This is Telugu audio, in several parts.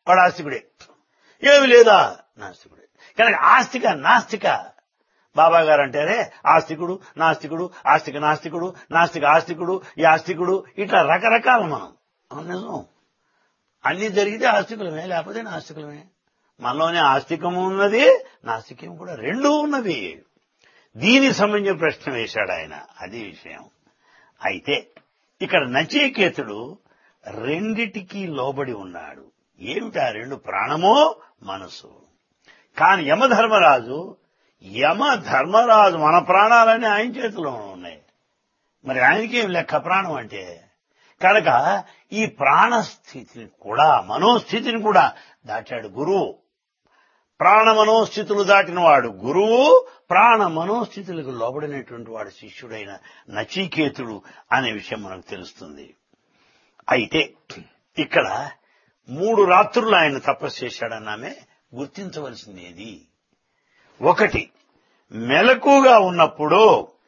వాడు ఆస్తికుడే ఏమి లేదా నాస్తికుడే కనుక ఆస్తిక నాస్తిక బాబా గారు అంటారే ఆస్తికుడు నాస్తికుడు ఆస్తిక నాస్తికుడు నాస్తిక ఆస్తికుడు ఈ ఆస్తికుడు ఇట్లా రకరకాల మనం అవును నిజం అన్ని జరిగితే ఆస్తికులమే లేకపోతే నాస్తికులమే మనలోనే ఆస్తికము ఉన్నది నాస్తికం కూడా రెండూ ఉన్నవి దీనికి సంబంధించిన ప్రశ్న వేశాడు ఆయన అది విషయం అయితే ఇక్కడ నచికేతుడు రెండిటికి లోబడి ఉన్నాడు ఏమిటా రెండు ప్రాణమో మనసు కాని యమధర్మరాజు యమ ధర్మరాజు మన ప్రాణాలన్నీ ఆయన చేతిలో ఉన్నాయి మరి ఆయనకేం లెక్క ప్రాణం అంటే కనుక ఈ ప్రాణస్థితిని కూడా మనోస్థితిని కూడా దాటాడు గురువు ప్రాణ మనోస్థితులు దాటిన వాడు గురువు ప్రాణ మనోస్థితులకు లోబడినటువంటి వాడు శిష్యుడైన నచికేతుడు అనే విషయం మనకు తెలుస్తుంది అయితే ఇక్కడ మూడు రాత్రులు ఆయన తపస్సు చేశాడన్నామే గుర్తించవలసింది ఏది ఒకటి మెలకుగా ఉన్నప్పుడు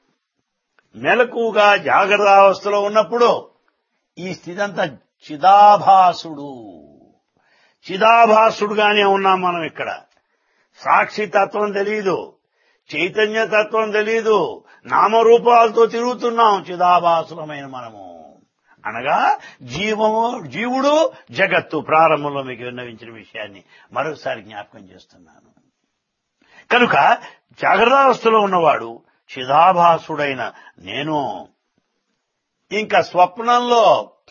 మెలకుగా జాగ్రత్తావస్థలో ఉన్నప్పుడు ఈ స్థితి అంతా చిదాభాసుడు చిదాభాసుడుగానే ఉన్నాం మనం ఇక్కడ సాక్షి తత్వం తెలీదు చైతన్య తత్వం తెలీదు నామరూపాలతో తిరుగుతున్నాం చిదాభాసులమైన మనము అనగా జీవము జీవుడు జగత్తు ప్రారంభంలో మీకు విన్నవించిన విషయాన్ని మరోసారి జ్ఞాపకం చేస్తున్నాను కనుక జాగ్రత్తావస్థలో ఉన్నవాడు చిదాభాసుడైన నేను ఇంకా స్వప్నంలో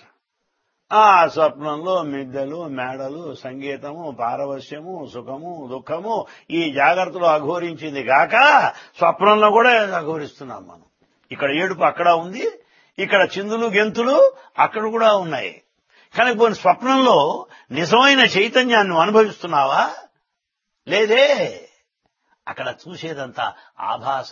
ఆ స్వప్నంలో మిద్దెలు మేడలు సంగీతము పారవశ్యము సుఖము దుఃఖము ఈ జాగ్రత్తలో అఘోరించింది గాక స్వప్నంలో కూడా అఘోరిస్తున్నాం మనం ఇక్కడ ఏడుపు అక్కడ ఉంది ఇక్కడ చిందులు గెంతులు అక్కడ కూడా ఉన్నాయి కానీ కొన్ని స్వప్నంలో నిజమైన చైతన్యాన్ని అనుభవిస్తున్నావా లేదే అక్కడ చూసేదంతా ఆభాస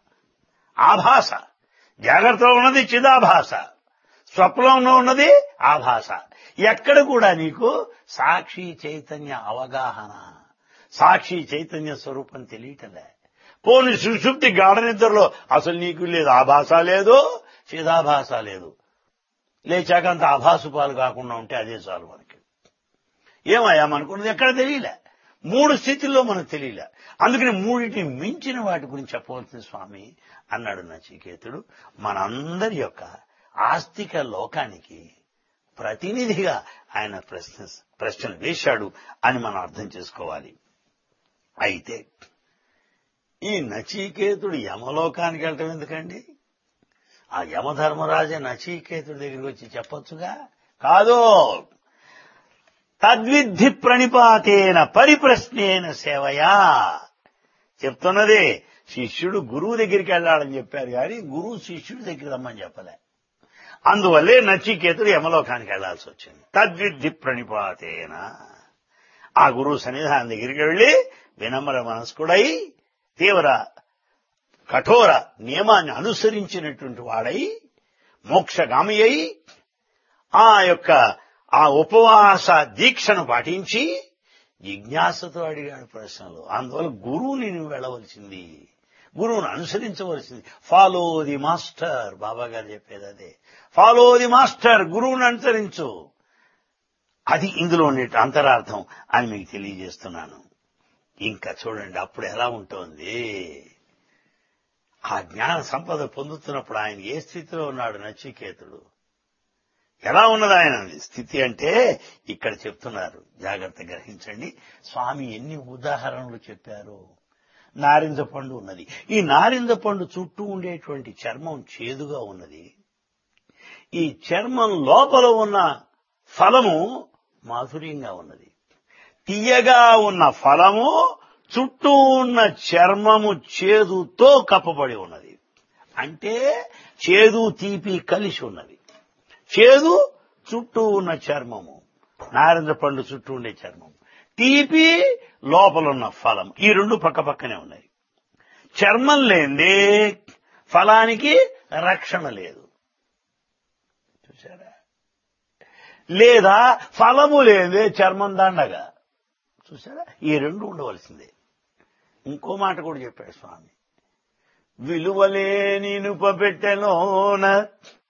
ఆభాస జాగ్రత్తలో ఉన్నది చిదాభాస స్వప్నంలో ఉన్నది ఆభాస ఎక్కడ కూడా నీకు సాక్షి చైతన్య అవగాహన సాక్షి చైతన్య స్వరూపం తెలియటలే పోని సుషుప్తి గాఢ నిద్రలో అసలు నీకు లేదు ఆభాస లేదు చిదాభాస లేదు లేచాక అంత ఆభాసు పాలు కాకుండా ఉంటే అదే చాలు మనకి ఏమయ్యా మనకున్నది ఎక్కడ తెలియలే మూడు స్థితిల్లో మనకు తెలియలే అందుకని మూడింటిని మించిన వాటి గురించి చెప్పవలసింది స్వామి అన్నాడు నచికేతుడు మనందరి యొక్క ఆస్తిక లోకానికి ప్రతినిధిగా ఆయన ప్రశ్న ప్రశ్నలు వేశాడు అని మనం అర్థం చేసుకోవాలి అయితే ఈ నచికేతుడు యమలోకానికి వెళ్ళటం ఎందుకండి ఆ యమధర్మరాజే నచికేతుడి దగ్గరికి వచ్చి చెప్పొచ్చుగా కాదు తద్విద్ధి ప్రణిపాతేన పరిప్రశ్నేన సేవయా చెప్తున్నది శిష్యుడు గురువు దగ్గరికి వెళ్ళాలని చెప్పారు కానీ గురువు శిష్యుడి దగ్గరికి రమ్మని చెప్పలే అందువల్లే నచికేతుడు యమలోకానికి వెళ్లాల్సి వచ్చింది తద్విద్ధి ప్రణిపాతేన ఆ గురువు సన్నిధానం దగ్గరికి వెళ్లి వినమ్ర మనస్కుడై తీవ్ర కఠోర నియమాన్ని అనుసరించినటువంటి వాడై మోక్షగామి అయి ఆ యొక్క ఆ ఉపవాస దీక్షను పాటించి జిజ్ఞాసతో అడిగాడు ప్రశ్నలు అందువల్ల గురువుని నువ్వు వెళ్ళవలసింది గురువును అనుసరించవలసింది follow the master Baba garu చెప్పేది అదే ఫాలో ది మాస్టర్ గురువుని అనుసరించు అది ఇందులో ఉండే అంతరార్థం అని మీకు తెలియజేస్తున్నాను ఇంకా చూడండి అప్పుడు ఎలా ఉంటుంది ఆ జ్ఞాన సంపద పొందుతున్నప్పుడు ఆయన ఏ స్థితిలో ఉన్నాడు నచికేతుడు ఎలా ఉన్నది ఆయన స్థితి అంటే ఇక్కడ చెప్తున్నారు జాగ్రత్త గ్రహించండి స్వామి ఎన్ని ఉదాహరణలు చెప్పారు నారింజ పండు ఉన్నది ఈ నారింజ పండు చుట్టూ ఉండేటువంటి చర్మం చేదుగా ఉన్నది ఈ చర్మం లోపల ఉన్న ఫలము మాధుర్యంగా ఉన్నది తీయగా ఉన్న ఫలము చుట్టూ ఉన్న చర్మము చేదుతో కప్పబడి ఉన్నది అంటే చేదు తీపి కలిసి ఉన్నది చేదు చుట్టూ ఉన్న చర్మము నారింజ పండు చుట్టూ ఉండే చర్మం తీపి లోపల ఉన్న ఫలం ఈ రెండు పక్క పక్కనే ఉన్నాయి చర్మం లేనిదే ఫలానికి రక్షణ లేదు చూసారా లేదా ఫలము లేనిదే చర్మం దండగా చూసారా ఈ రెండు ఉండవలసిందే ఇంకో మాట కూడా చెప్పాడు స్వామి విలువలేని నుపబెట్టెలోన